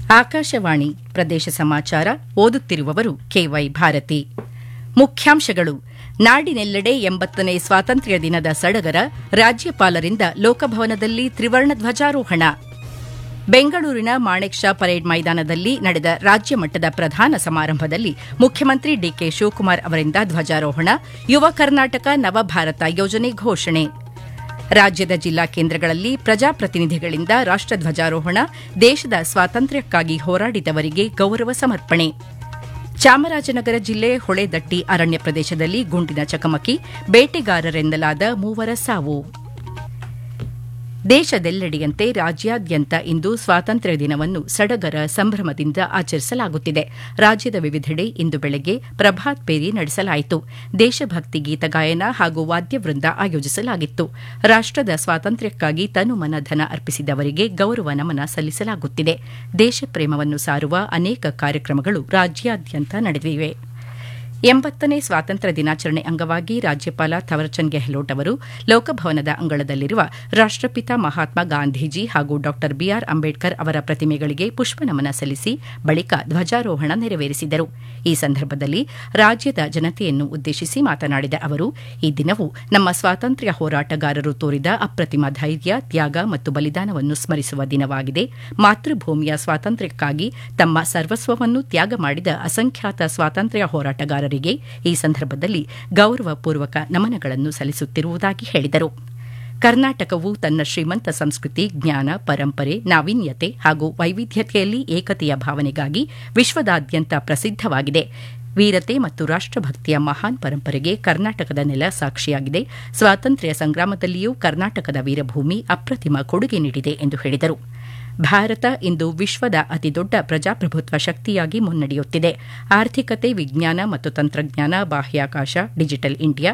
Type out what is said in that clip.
ಆಕಾಶವಾಣಿ ಪ್ರದೇಶ ಸಮಾಚಾರ ಓದುತ್ತಿರುವವರು ಕೆವೈ ಭಾರತಿ ಮುಖ್ಯಾಂಶಗಳು ನಾಡಿನೆಲ್ಲೆಡೆ ಎಂಬತ್ತನೇ ಸ್ವಾತಂತ್ರ್ಯ ದಿನದ ಸಡಗರ ರಾಜ್ಯಪಾಲರಿಂದ ಲೋಕಭವನದಲ್ಲಿ ತ್ರಿವರ್ಣ ಧ್ವಜಾರೋಹಣ ಬೆಂಗಳೂರಿನ ಮಾಣೆಕ್ ಶಾ ಪರೇಡ್ ಮೈದಾನದಲ್ಲಿ ನಡೆದ ರಾಜ್ಯ ಮಟ್ಟದ ಪ್ರಧಾನ ಸಮಾರಂಭದಲ್ಲಿ ಮುಖ್ಯಮಂತ್ರಿ ಡಿಕೆ ಶಿವಕುಮಾರ್ ಅವರಿಂದ ಧ್ವಜಾರೋಹಣ ಯುವ ಕರ್ನಾಟಕ ನವಭಾರತ ಯೋಜನೆ ಘೋಷಣೆ ರಾಜ್ಯದ ಜಿಲ್ಲಾ ಕೇಂದ್ರಗಳಲ್ಲಿ ಪ್ರಜಾಪ್ರತಿನಿಧಿಗಳಿಂದ ರಾಷ್ಟಧ್ವಜಾರೋಹಣ ದೇಶದ ಸ್ವಾತಂತ್ರ್ಯಕ್ಕಾಗಿ ಹೋರಾಡಿದವರಿಗೆ ಗೌರವ ಸಮರ್ಪಣೆ ಚಾಮರಾಜನಗರ ಜಿಲ್ಲೆ ಹೊಳೆದಟ್ಟಿ ಅರಣ್ಯ ಪ್ರದೇಶದಲ್ಲಿ ಗುಂಡಿನ ಚಕಮಕಿ ಬೇಟೆಗಾರರೆನ್ನಲಾದ ಮೂವರ ಸಾವು ದೇಶದೆಲ್ಲೆಡೆಯಂತೆ ರಾಜ್ಯಾದ್ಯಂತ ಇಂದು ಸ್ವಾತಂತ್ರ್ಯ ದಿನವನ್ನು ಸಡಗರ ಸಂಭ್ರಮದಿಂದ ಆಚರಿಸಲಾಗುತ್ತಿದೆ ರಾಜ್ಯದ ವಿವಿಧೆಡೆ ಇಂದು ಬೆಳಗ್ಗೆ ಪ್ರಭಾತ್ ಪೇರಿ ನಡೆಸಲಾಯಿತು ದೇಶಭಕ್ತಿ ಗೀತ ಗಾಯನ ಹಾಗೂ ವಾದ್ಯವೃಂದ ಆಯೋಜಿಸಲಾಗಿತ್ತು ರಾಷ್ಟದ ಸ್ವಾತಂತ್ರ್ಯಕ್ಕಾಗಿ ತನುಮನ ಧನ ಅರ್ಪಿಸಿದವರಿಗೆ ಗೌರವ ನಮನ ಸಲ್ಲಿಸಲಾಗುತ್ತಿದೆ ದೇಶಪ್ರೇಮವನ್ನು ಸಾರುವ ಅನೇಕ ಕಾರ್ಯಕ್ರಮಗಳು ರಾಜ್ಯಾದ್ಯಂತ ನಡೆದಿವೆ ಎಂಬತ್ತನೇ ಸ್ವಾತಂತ್ರ್ಯ ದಿನಾಚರಣೆ ಅಂಗವಾಗಿ ರಾಜ್ಯಪಾಲ ಥವರ್ಚಂದ್ ಗೆಹ್ಲೋಟ್ ಅವರು ಲೋಕಭವನದ ಅಂಗಳದಲ್ಲಿರುವ ರಾಷ್ಟಪಿತ ಮಹಾತ್ಮ ಗಾಂಧೀಜಿ ಹಾಗೂ ಡಾ ಬಿಆರ್ ಅಂಬೇಡ್ಕರ್ ಅವರ ಪ್ರತಿಮೆಗಳಿಗೆ ಪುಷ್ಪನಮನ ಸಲ್ಲಿಸಿ ಬಳಿಕ ಧ್ವಜಾರೋಹಣ ನೆರವೇರಿಸಿದರು ಈ ಸಂದರ್ಭದಲ್ಲಿ ರಾಜ್ಯದ ಜನತೆಯನ್ನು ಉದ್ದೇಶಿಸಿ ಮಾತನಾಡಿದ ಅವರು ಈ ದಿನವು ನಮ್ಮ ಸ್ವಾತಂತ್ರ್ಯ ಹೋರಾಟಗಾರರು ತೋರಿದ ಅಪ್ರತಿಮ ಧೈರ್ಯ ತ್ಯಾಗ ಮತ್ತು ಬಲಿದಾನವನ್ನು ಸ್ಮರಿಸುವ ದಿನವಾಗಿದೆ ಮಾತೃಭೂಮಿಯ ಸ್ವಾತಂತ್ರ್ಯಕ್ಕಾಗಿ ತಮ್ಮ ಸರ್ವಸ್ವವನ್ನು ತ್ಯಾಗ ಮಾಡಿದ ಅಸಂಖ್ಯಾತ ಸ್ವಾತಂತ್ರ್ಯ ಹೋರಾಟಗಾರರಿಗೆ ಈ ಸಂದರ್ಭದಲ್ಲಿ ಗೌರವಪೂರ್ವಕ ನಮನಗಳನ್ನು ಸಲ್ಲಿಸುತ್ತಿರುವುದಾಗಿ ಹೇಳಿದರು ಕರ್ನಾಟಕವು ತನ್ನ ಶ್ರೀಮಂತ ಸಂಸ್ಕೃತಿ ಜ್ಞಾನ ಪರಂಪರೆ ನಾವೀನ್ಯತೆ ಹಾಗೂ ವೈವಿಧ್ಯತೆಯಲ್ಲಿ ಏಕತೆಯ ಭಾವನೆಗಾಗಿ ವಿಶ್ವದಾದ್ಯಂತ ಪ್ರಸಿದ್ದವಾಗಿದೆ ವೀರತೆ ಮತ್ತು ರಾಷ್ಟಭಕ್ತಿಯ ಮಹಾನ್ ಪರಂಪರೆಗೆ ಕರ್ನಾಟಕದ ನೆಲ ಸಾಕ್ಷಿಯಾಗಿದೆ ಸ್ವಾತಂತ್ರ್ಯ ಸಂಗ್ರಾಮದಲ್ಲಿಯೂ ಕರ್ನಾಟಕದ ವೀರಭೂಮಿ ಅಪ್ರತಿಮ ಕೊಡುಗೆ ನೀಡಿದೆ ಎಂದು ಹೇಳಿದರು ಭಾರತ ಇಂದು ವಿಶ್ವದ ಅತಿದೊಡ್ಡ ಪ್ರಜಾಪ್ರಭುತ್ವ ಶಕ್ತಿಯಾಗಿ ಮುನ್ನಡೆಯುತ್ತಿದೆ ಆರ್ಥಿಕತೆ ವಿಜ್ಞಾನ ಮತ್ತು ತಂತ್ರಜ್ಞಾನ ಬಾಹ್ಯಾಕಾಶ ಡಿಜಿಟಲ್ ಇಂಡಿಯಾ